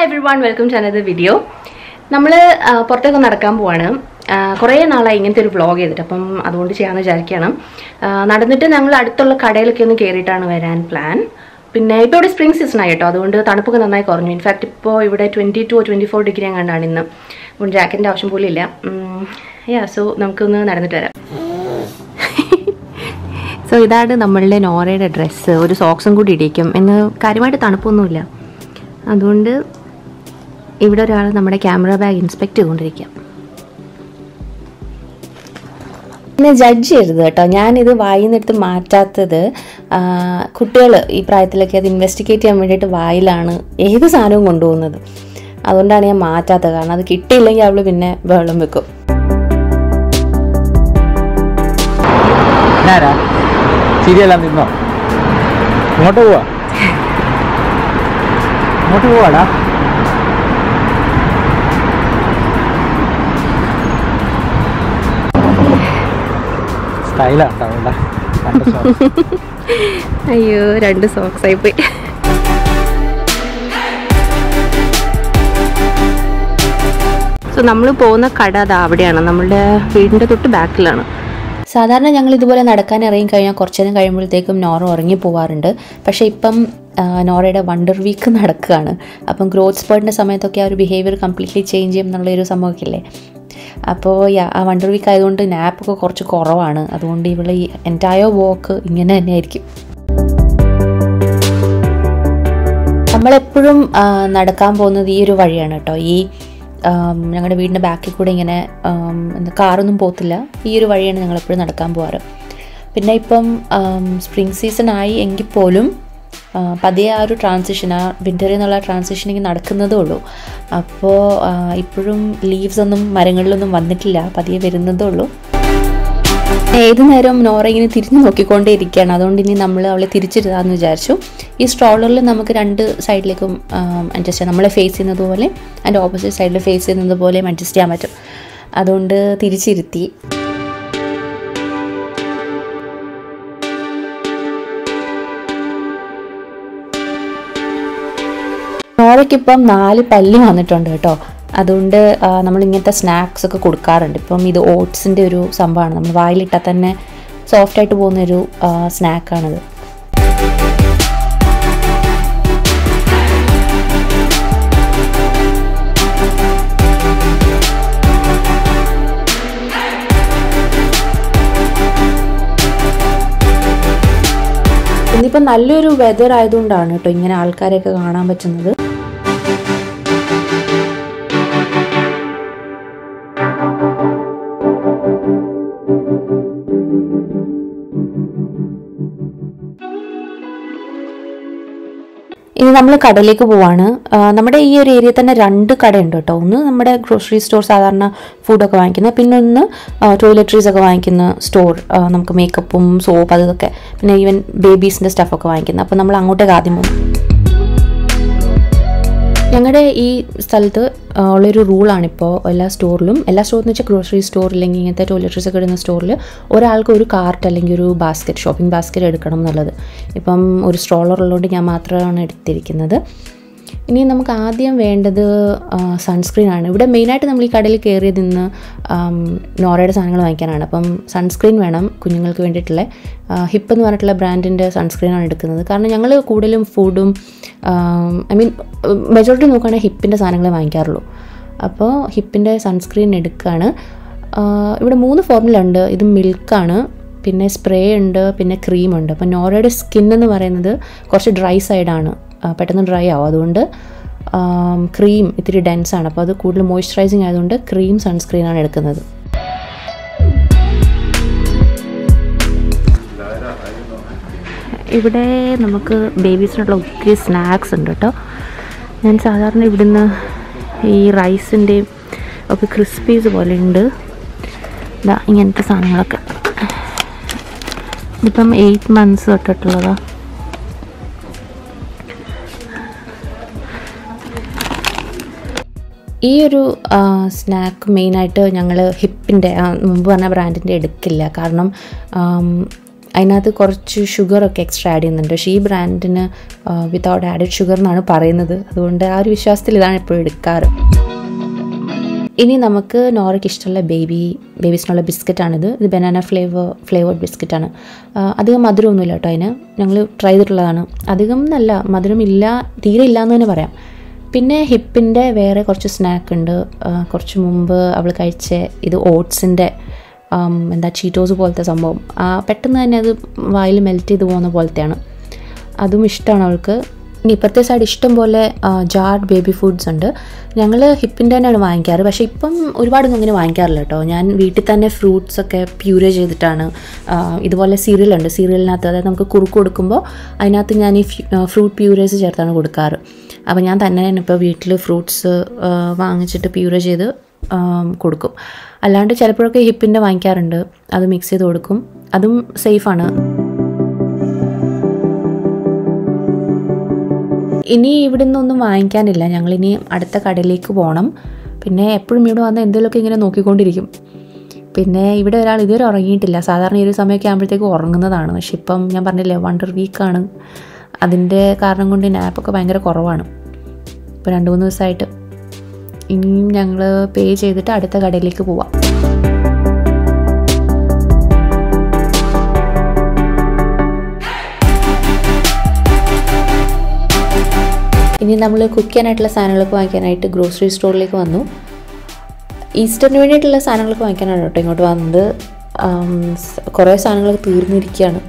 Hi everyone welcome to another video നമ്മൾ പുറത്തേക്ക് നടക്കാൻ പോവാണ് ആ, കുറേ നാളായി ഇങ്ങനത്തെ ഒരു വ്ളോഗ് ചെയ്തിട്ട് അപ്പം അതുകൊണ്ട് ചെയ്യാമെന്ന് വിചാരിക്കുകയാണ് ആ, നടന്നിട്ട് ഞങ്ങൾ അടുത്തുള്ള കടയിലൊക്കെ ഒന്ന് കയറിയിട്ടാണ് വരാൻ പ്ലാൻ പിന്നെ ഇപ്പോൾ ഇവിടെ സ്പ്രിംഗ് സീസൺ ആയി കേട്ടോ അതുകൊണ്ട് തണുപ്പൊക്കെ നന്നായി കുറഞ്ഞു ഇൻഫാക്ട് ഇപ്പോൾ ഇവിടെ twenty two twenty four degree എങ്ങാണ്ടാണ് ഇന്ന് അപ്പം ജാക്കറ്റിൻ്റെ ആവശ്യം പോലും ഇല്ല യാ സോ നമുക്കൊന്ന് നടന്നിട്ട് വരാം സോ ഇതാണ് നമ്മളുടെ നോറയുടെ ഡ്രസ്സ് ഒരു സോക്സും കൂടി ഇടിക്കും എന്ന് കാര്യമായിട്ട് തണുപ്പൊന്നുമില്ല അതുകൊണ്ട് ഇവിടെ ഒരാൾ നമ്മുടെ ക്യാമറ ബാഗ് ഇൻസ്പെക്ട് ചെയ്തുകൊണ്ടിരിക്കുക എന്നെ ജഡ്ജ് ചെയ്യരുത് കേട്ടോ ഞാനിത് വായിന്നെടുത്ത് മാറ്റാത്തത് കുട്ടികൾ ഈ പ്രായത്തിലൊക്കെ അത് ഇൻവെസ്റ്റിഗേറ്റ് ചെയ്യാൻ വേണ്ടിയിട്ട് വായിലാണ് ഏത് സാധനവും കൊണ്ടുപോകുന്നത് അതുകൊണ്ടാണ് ഞാൻ മാറ്റാത്തത് കാരണം അത് കിട്ടിയില്ലെങ്കിൽ അവൾ പിന്നെ വെള്ളം വെക്കും ഞാനാ ശരിയല്ല നിന്നോ ഇങ്ങോട്ട് പോവാ ഇങ്ങോട്ട് പോവാടാ സ്റ്റൈലാണ് അവളുടെ രണ്ട് socks. അയ്യോ രണ്ട് സോക്സ് ആയിപ്പോയി സോ നമ്മൾ പോകുന്ന കട അത് അവിടെയാണ് നമ്മളുടെ വീടിൻ്റെ തൊട്ട് ബാക്കിലാണ് സാധാരണ ഞങ്ങൾ ഇതുപോലെ നടക്കാൻ ഇറങ്ങി കഴിഞ്ഞാൽ കുറച്ച് നേരം കഴിയുമ്പോഴത്തേക്കും നോറ ഉറങ്ങി പോവാറുണ്ട് പക്ഷേ ഇപ്പം ആ, നോറയുടെ വണ്ടർ വീക്ക് നടക്കുകയാണ് അപ്പം ഗ്രോത്ത് സ്പേർട്ടിൻ്റെ സമയത്തൊക്കെ ആ ഒരു ബിഹേവിയർ കംപ്ലീറ്റ്ലി ചേഞ്ച് ചെയ്യും എന്നുള്ളൊരു സംഭവമൊക്കെ ഇല്ലേ അപ്പോൾ യാ ആ വണ്ടർ വീക്ക് ആയതുകൊണ്ട് നാപ്പൊക്കെ കുറച്ച് കുറവാണ് അതുകൊണ്ട് ഇവൾ ഈ എൻറ്റയർ വോക്ക് ഇങ്ങനെ തന്നെ ആയിരിക്കും നമ്മളെപ്പോഴും ആ, നടക്കാൻ പോകുന്നത് ഈ ഒരു വഴിയാണ് കേട്ടോ ഈ ആം, ഞങ്ങളുടെ വീടിൻ്റെ ബാക്കിൽ കൂടെ ഇങ്ങനെ ആം, എന്താ കാറൊന്നും പോകത്തില്ല ഈ ഒരു വഴിയാണ് ഞങ്ങളെപ്പോഴും നടക്കാൻ പോകാറ് പിന്നെ ഇപ്പം സ്പ്രിംഗ് സീസൺ ആയി എങ്കിൽ പോലും ആ, പതിയെ ആ ഒരു ട്രാൻസിഷൻ ആ വിൻ്ററിൽ നിന്നുള്ള ട്രാൻസിഷൻ ഇങ്ങനെ നടക്കുന്നതേ ഉള്ളൂ അപ്പോൾ ഇപ്പോഴും ലീവ്സ് ഒന്നും മരങ്ങളിലൊന്നും വന്നിട്ടില്ല പതിയെ വരുന്നതേ ഉള്ളൂ ഏത് നേരവും നോറ ഇങ്ങനെ തിരിഞ്ഞു നോക്കിക്കൊണ്ടേ ഇരിക്കുകയാണ് അതുകൊണ്ട് ഇനി നമ്മൾ അവളെ തിരിച്ചിരുതാന്ന് വിചാരിച്ചു ഈ സ്ട്രോളറിൽ നമുക്ക് രണ്ട് സൈഡിലേക്കും അഡ്ജസ്റ്റ് ചെയ്യാം നമ്മളെ ഫേസ് ചെയ്യുന്നത് പോലെ അതിൻ്റെ ഓപ്പോസിറ്റ് സൈഡിൽ ഫേസ് ചെയ്യുന്നത് പോലെയും അഡ്ജസ്റ്റ് ചെയ്യാൻ പറ്റും അതുകൊണ്ട് തിരിച്ചിരുത്തി നോറയ്ക്കിപ്പം നാല് പല്ല് വന്നിട്ടുണ്ട് കേട്ടോ അതുകൊണ്ട് ആ, നമ്മൾ ഇങ്ങനത്തെ സ്നാക്സ് ഒക്കെ കൊടുക്കാറുണ്ട് ഇപ്പം ഇത് ഓട്സിൻ്റെ ഒരു സംഭവമാണ് നമ്മൾ വായിലിട്ടാൽ തന്നെ സോഫ്റ്റായിട്ട് പോകുന്നൊരു സ്നാക്കാണിത് ഇന്നിപ്പം നല്ലൊരു വെതർ ആയതുകൊണ്ടാണ് കേട്ടോ ഇങ്ങനെ ആൾക്കാരെയൊക്കെ കാണാൻ പറ്റുന്നത് ഇനി നമ്മൾ കടയിലേക്ക് പോവാണ് ആ, നമ്മുടെ ഈ ഒരു ഏരിയയിൽ തന്നെ രണ്ട് കടയുണ്ട് കേട്ടോ ഒന്ന് നമ്മുടെ ഗ്രോസറി സ്റ്റോർ സാധാരണ ഫുഡൊക്കെ വാങ്ങിക്കുന്ന പിന്നെ ഒന്ന് ടോയ്ലറ്ററീസ് ഒക്കെ വാങ്ങിക്കുന്ന സ്റ്റോർ നമുക്ക് മേക്കപ്പും സോപ്പ് അതൊക്കെ പിന്നെ ഈവൻ ബേബീസിൻ്റെ സ്റ്റഫൊക്കെ വാങ്ങിക്കുന്നത് അപ്പോൾ നമ്മൾ അങ്ങോട്ടേക്ക് ആദ്യം പോകും ഞങ്ങളുടെ ഈ സ്ഥലത്ത് ആ, ഉള്ളൊരു റൂളാണിപ്പോൾ എല്ലാ സ്റ്റോറിലും എല്ലാ സ്റ്റോറിൽ എന്ന് വെച്ചാൽ ഗ്രോസറി സ്റ്റോർ അല്ലെങ്കിൽ ഇങ്ങനത്തെ ടോയ്ലറ്ററീസ് ഒക്കെ ഇടുന്ന സ്റ്റോറിൽ ഒരാൾക്ക് ഒരു കാർട്ട് അല്ലെങ്കിൽ ഒരു ബാസ്ക്കറ്റ് ഷോപ്പിംഗ് ബാസ്ക്കറ്റ് എടുക്കണം എന്നുള്ളത് ഇപ്പം ഒരു സ്ട്രോളർ ഉള്ളതുകൊണ്ട് ഞാൻ മാത്രമാണ് എടുത്തിരിക്കുന്നത് ഇനി നമുക്ക് ആദ്യം വേണ്ടത് സൺസ്ക്രീൻ ആണ് ഇവിടെ മെയിനായിട്ട് നമ്മൾ ഈ കടയിൽ കയറിയത് ഇന്ന് ആം, നോറയുടെ സാധനങ്ങൾ വാങ്ങിക്കാനാണ് അപ്പം സൺസ്ക്രീൻ വേണം കുഞ്ഞുങ്ങൾക്ക് വേണ്ടിയിട്ടുള്ള ഹിപ്പ് എന്ന് പറഞ്ഞിട്ടുള്ള ബ്രാൻഡിൻ്റെ സൺസ്ക്രീനാണ് എടുക്കുന്നത് കാരണം ഞങ്ങൾ കൂടുതലും ഫുഡും ഐ മീൻ മെജോറിറ്റി നോക്കുകയാണെങ്കിൽ ഹിപ്പിൻ്റെ സാധനങ്ങളെ വാങ്ങിക്കാറുള്ളൂ അപ്പോൾ ഹിപ്പിൻ്റെ സൺസ്ക്രീൻ എടുക്കുകയാണ് ആ, ഇവിടെ മൂന്ന് ഫോർമുല ഉണ്ട് ഇത് മിൽക്കാണ് പിന്നെ സ്പ്രേ ഉണ്ട് പിന്നെ ക്രീം ഉണ്ട് അപ്പോൾ നോറയുടെ സ്കിൻ എന്ന് പറയുന്നത് കുറച്ച് ഡ്രൈ സൈഡാണ് പെട്ടെന്ന് ഡ്രൈ ആവും അതുകൊണ്ട് ക്രീം ഇത്തിരി ഡെൻസ് ആണ് അപ്പോൾ അത് കൂടുതൽ മോയ്സ്ചറൈസിങ് ആയതുകൊണ്ട് ക്രീം സൺസ്ക്രീനാണ് എടുക്കുന്നത് ഇവിടെ നമുക്ക് ബേബീസിനുള്ള ഒത്തിരി സ്നാക്സ് ഉണ്ട് കേട്ടോ ഞാൻ സാധാരണ ഇവിടുന്ന് ഈ റൈസിൻ്റെയും ഒക്കെ ക്രിസ്പീസ് പോലെ ഉണ്ട് ഇതാ ഇങ്ങനത്തെ സാധനങ്ങളൊക്കെ ഇതിപ്പം എയ്റ്റ് മന്ത്സ് തൊട്ടിട്ടുള്ളതാ ഈ ഒരു സ്നാക്ക് മെയിനായിട്ട് ഞങ്ങൾ ഹിപ്പിൻ്റെ മുമ്പ് പറഞ്ഞ ബ്രാൻഡിൻ്റെ എടുക്കില്ല കാരണം അതിനകത്ത് കുറച്ച് ഷുഗറൊക്കെ എക്സ്ട്രാ ആഡ് ചെയ്യുന്നുണ്ട് പക്ഷേ ഈ ബ്രാൻഡിന് വിത്തൗട്ട് ആഡഡ് ഷുഗർ എന്നാണ് പറയുന്നത് അതുകൊണ്ട് ആ ഒരു വിശ്വാസത്തിൽ ഇതാണ് എപ്പോഴും എടുക്കാറ് ഇനി നമുക്ക് നോറയ്ക്ക് ഇഷ്ടമുള്ള ബേബി ബേബീസിനുള്ള ബിസ്ക്കറ്റാണിത് ഇത് ബനാന ഫ്ലേവർ ഫ്ലേവേർഡ് ബിസ്ക്കറ്റാണ് അധികം മധുരമൊന്നുമില്ല കേട്ടോ അതിന് ഞങ്ങൾ ട്രൈ ചെയ്തിട്ടുള്ളതാണ് അധികം നല്ല മധുരമില്ല തീരെ ഇല്ല എന്ന് തന്നെ പറയാം പിന്നെ ഹിപ്പിൻ്റെ വേറെ കുറച്ച് സ്നാക്ക് ഉണ്ട് ആ, കുറച്ച് മുമ്പ് അവൾ കഴിച്ച ഇത് ഓട്സിൻ്റെ എന്താ ചീറ്റോസ് പോലത്തെ സംഭവം ആ, പെട്ടെന്ന് തന്നെ അത് വായിൽ മെൽറ്റ് ചെയ്ത് പോകുന്ന പോലത്തെയാണ് അതും ഇഷ്ടമാണ് അവൾക്ക് ഇനി ഇപ്പുറത്തെ സൈഡ് ഇഷ്ടം പോലെ ജാർഡ് ബേബി ഫുഡ്സ് ഉണ്ട് ഞങ്ങൾ ഹിപ്പിൻ്റെ തന്നെയാണ് വാങ്ങിക്കാറ് പക്ഷേ ഇപ്പം ഒരുപാടൊന്നും അങ്ങനെ വാങ്ങിക്കാറില്ല കേട്ടോ ഞാൻ വീട്ടിൽ തന്നെ ഫ്രൂട്ട്സ് ഒക്കെ പ്യൂരെ ചെയ്തിട്ടാണ് ആ, ഇതുപോലെ സീരിയൽ ഉണ്ട് സീരിയലിനകത്ത് അതായത് നമുക്ക് കുറുക്ക് കൊടുക്കുമ്പോൾ അതിനകത്ത് ഞാൻ ഈ ഫ്രൂട്ട് പ്യൂരേസ് ചേർത്താണ് കൊടുക്കാറ് അപ്പോൾ ഞാൻ തന്നെ ഇപ്പോൾ വീട്ടിൽ ഫ്രൂട്ട്സ് വാങ്ങിച്ചിട്ട് പ്യൂരെ ചെയ്ത് ആം, കൊടുക്കും അല്ലാണ്ട് ചിലപ്പോഴൊക്കെ ഹിപ്പിൻ്റെ വാങ്ങിക്കാറുണ്ട് അത് മിക്സ് ചെയ്ത് കൊടുക്കും അതും സേഫാണ് ഇനി ഇവിടെ നിന്നൊന്നും വാങ്ങിക്കാനില്ല ഞങ്ങളിനി അടുത്ത കടയിലേക്ക് പോകണം പിന്നെ എപ്പോഴും ഇവിടെ വന്ന് എന്തെങ്കിലുമൊക്കെ ഇങ്ങനെ നോക്കിക്കൊണ്ടിരിക്കും പിന്നെ ഇവിടെ ഒരാൾ ഇതുവരെ ഉറങ്ങിയിട്ടില്ല സാധാരണ ഈ ഒരു സമയമൊക്കെ ആകുമ്പോഴത്തേക്ക് ഉറങ്ങുന്നതാണ് പക്ഷെ ഇപ്പം ഞാൻ പറഞ്ഞില്ലേ വണ്ടർ വീക്കാണ് അതിൻ്റെ കാരണം കൊണ്ട് നാപ്പൊക്കെ ഭയങ്കര കുറവാണ് ഇപ്പോൾ രണ്ട് മൂന്ന് ദിവസമായിട്ട് ഇനിയും ഞങ്ങൾ പേ ചെയ്തിട്ട് അടുത്ത കടയിലേക്ക് പോവാം ഇനി നമ്മൾ കുക്ക് ചെയ്യാനായിട്ടുള്ള സാധനങ്ങളൊക്കെ വാങ്ങിക്കാനായിട്ട് ഗ്രോസറി സ്റ്റോറിലേക്ക് വന്നു ഈസ്റ്ററിന് വേണ്ടിയിട്ടുള്ള സാധനങ്ങളൊക്കെ വാങ്ങിക്കാനാണ് കേട്ടോ ഇങ്ങോട്ട് വന്നത് ആം, സ് കുറേ സാധനങ്ങളൊക്കെ തീർന്നിരിക്കുകയാണ്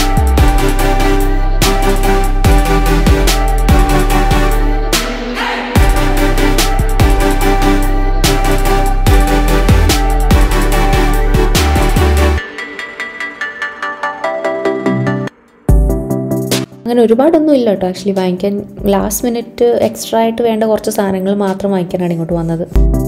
അങ്ങനെ ഒരുപാടൊന്നും ഇല്ല കേട്ടോ ആക്ച്വലി വാങ്ങിക്കാൻ ലാസ്റ്റ് മിനിറ്റ് എക്സ്ട്രാ ആയിട്ട് വേണ്ട കുറച്ച് സാധനങ്ങൾ മാത്രം വാങ്ങിക്കാനാണ് ഇങ്ങോട്ട് വന്നത്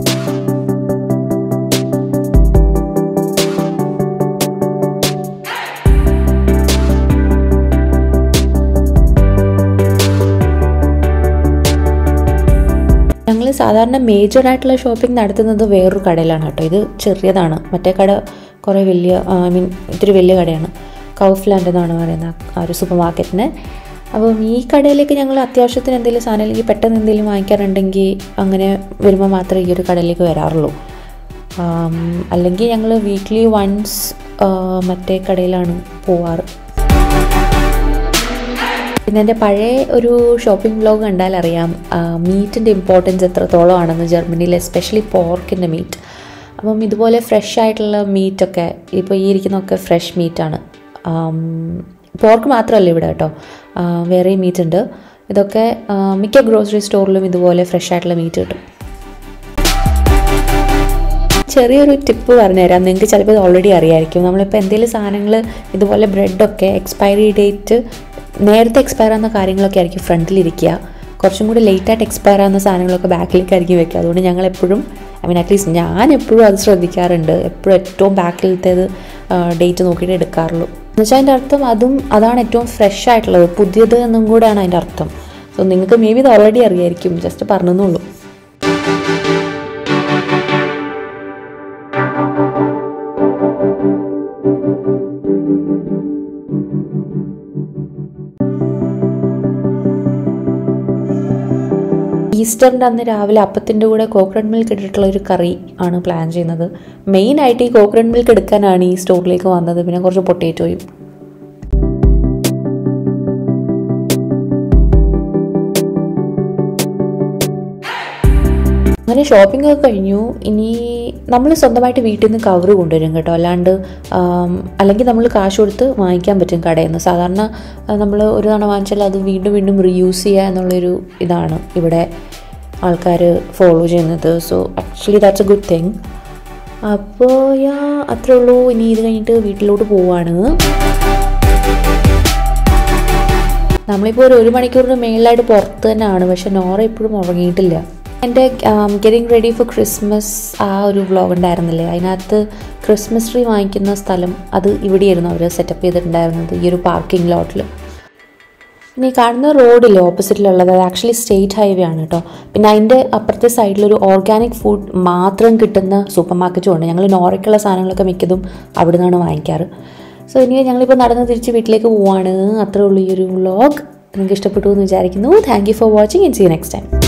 ഞങ്ങൾ സാധാരണ മേജർ ആയിട്ടുള്ള ഷോപ്പിംഗ് നടത്തുന്നത് വേറൊരു കടയിലാണ് കേട്ടോ ഇത് ചെറിയതാണ് മറ്റേ കട കുറേ വലിയ ഐ മീൻ ഇത്തിരി വലിയ കടയാണ് കൗഫ്ലാൻഡ് എന്നാണ് പറയുന്നത് ആ ഒരു സൂപ്പർ മാർക്കറ്റിന് അപ്പം ഈ കടയിലേക്ക് ഞങ്ങൾ അത്യാവശ്യത്തിന് എന്തെങ്കിലും സാധനം അല്ലെങ്കിൽ പെട്ടെന്ന് എന്തെങ്കിലും വാങ്ങിക്കാറുണ്ടെങ്കിൽ അങ്ങനെ വരുമ്പോൾ മാത്രമേ ഈ ഒരു കടയിലേക്ക് വരാറുള്ളൂ ആം, അല്ലെങ്കിൽ ഞങ്ങൾ വീക്ക്ലി വൺസ് മറ്റേ കടയിലാണ് പോവാറ് പിന്നെ എൻ്റെ പഴയ ഒരു ഷോപ്പിംഗ് വ്ലോഗ് കണ്ടാൽ അറിയാം മീറ്റിൻ്റെ ഇമ്പോർട്ടൻസ് എത്രത്തോളം ആണെന്ന് ജർമ്മനിയിൽ എസ്പെഷ്യലി പോർക്കിൻ്റെ മീറ്റ് അപ്പം ഇതുപോലെ ഫ്രഷ് ആയിട്ടുള്ള മീറ്റൊക്കെ ഇപ്പോൾ ഈ ഇരിക്കുന്നതൊക്കെ ഫ്രഷ് മീറ്റാണ് പോർക്ക് മാത്രമല്ല ഇവിടെ കേട്ടോ ആ, വേറെയും മീറ്റ് ഉണ്ട് ഇതൊക്കെ ആ, മിക്ക ഗ്രോസറി സ്റ്റോറിലും ഇതുപോലെ ഫ്രഷ് ആയിട്ടുള്ള മീറ്റ് കിട്ടും ചെറിയൊരു ടിപ്പ് പറഞ്ഞുതരാം നിങ്ങൾക്ക് ചിലപ്പോൾ ഇത് ഓൾറെഡി അറിയായിരിക്കും നമ്മളിപ്പോൾ എന്തെങ്കിലും സാധനങ്ങൾ ഇതുപോലെ ബ്രെഡൊക്കെ എക്സ്പയറി ഡേറ്റ് നേരത്തെ എക്സ്പയർ ആവുന്ന കാര്യങ്ങളൊക്കെ ആയിരിക്കും ഫ്രണ്ടിലിരിക്കുക കുറച്ചും കൂടി ലേറ്റായിട്ട് എക്സ്പയർ ആവുന്ന സാധനങ്ങളൊക്കെ ബാക്കിലേക്കായിരിക്കും വെക്കുക അതുകൊണ്ട് ഞങ്ങൾ എപ്പോഴും ഐ മീൻ അറ്റ്ലീസ്റ്റ് ഞാൻ എപ്പോഴും അത് ശ്രദ്ധിക്കാറുണ്ട് എപ്പോഴും ഏറ്റവും ബാക്കിലത്തേത് ഡേറ്റ് നോക്കിയിട്ട് എടുക്കാറുള്ളൂ എന്നുവെച്ചാൽ അതിൻ്റെ അർത്ഥം അതും അതാണ് ഏറ്റവും ഫ്രഷ് ആയിട്ടുള്ളത് പുതിയത് എന്നും കൂടെയാണ് അതിൻ്റെ അർത്ഥം സോ നിങ്ങൾക്ക് മേ ബി ഇത് ഓൾറെഡി അറിയായിരിക്കും ജസ്റ്റ് പറഞ്ഞെന്നുള്ളൂ ഈസ്റ്ററിൻ്റെ അന്ന് രാവിലെ അപ്പത്തിൻ്റെ കൂടെ കോക്കനട്ട് മിൽക്ക് ഇട്ടിട്ടുള്ള ഒരു കറി ആണ് പ്ലാൻ ചെയ്യുന്നത് മെയിനായിട്ട് ഈ കോക്കനട്ട് മിൽക്ക് എടുക്കാനാണ് ഈ സ്റ്റോറിലേക്ക് വന്നത് പിന്നെ കുറച്ച് പൊട്ടേറ്റോയും അങ്ങനെ ഷോപ്പിംഗ് ഒക്കെ കഴിഞ്ഞു ഇനി നമ്മൾ സ്വന്തമായിട്ട് വീട്ടിൽ നിന്ന് കവർ കൊണ്ടുവരും കേട്ടോ അല്ലാണ്ട് ആം, അല്ലെങ്കിൽ നമ്മൾ കാശ് കൊടുത്ത് വാങ്ങിക്കാൻ പറ്റും കടയിൽ നിന്ന് സാധാരണ നമ്മൾ ഒരു തവണ വാങ്ങിച്ചാൽ അത് വീണ്ടും വീണ്ടും റീയൂസ് ചെയ്യുക എന്നുള്ളൊരു ഇതാണ് ഇവിടെ ആൾക്കാർ ഫോളോ ചെയ്യുന്നത് so actually that's a good thing അപ്പോൾ യാ അത്രേ ഉള്ളൂ ഇനി ഇത് കഴിഞ്ഞിട്ട് വീട്ടിലോട്ട് പോവാണ് നമ്മളിപ്പോൾ ഒരു ഒരു മണിക്കൂറിന് മേളിലായിട്ട് പുറത്ത് തന്നെയാണ് പക്ഷെ നോറ ഇപ്പോഴും ഉറങ്ങിയിട്ടില്ല എൻ്റെ ഗെറ്റിംഗ് റെഡി ഫോർ ക്രിസ്മസ് ആ ഒരു വ്ളോഗ് ഉണ്ടായിരുന്നില്ലേ അതിനകത്ത് ക്രിസ്മസ് ട്രീ വാങ്ങിക്കുന്ന സ്ഥലം അത് ഇവിടെയായിരുന്നു അവർ സെറ്റപ്പ് ചെയ്തിട്ടുണ്ടായിരുന്നത് ഈ ഒരു പാർക്കിംഗ് ലോട്ടിൽ പിന്നെ ഈ കാണുന്ന റോഡില്ലേ ഓപ്പോസിറ്റിലുള്ളത് അത് ആക്ച്വലി സ്റ്റേറ്റ് ഹൈവേ ആണ് കേട്ടോ പിന്നെ അതിൻ്റെ അപ്പുറത്തെ സൈഡിലൊരു ഓർഗാനിക് ഫുഡ് മാത്രം കിട്ടുന്ന സൂപ്പർ മാർക്കറ്റും ഉണ്ട് ഞങ്ങൾ നോറയ്ക്കുള്ള സാധനങ്ങളൊക്കെ മിക്കതും അവിടെ നിന്നാണ് വാങ്ങിക്കാറ് സോ ഇനി ഞങ്ങളിപ്പോൾ നടന്ന് തിരിച്ച് വീട്ടിലേക്ക് പോവാണ് അത്രേ ഉള്ളൂ ഈ ഒരു വ്ളോഗ് നിങ്ങൾക്ക് ഇഷ്ടപ്പെട്ടു എന്ന് വിചാരിക്കുന്നു thank you for watching and see you next time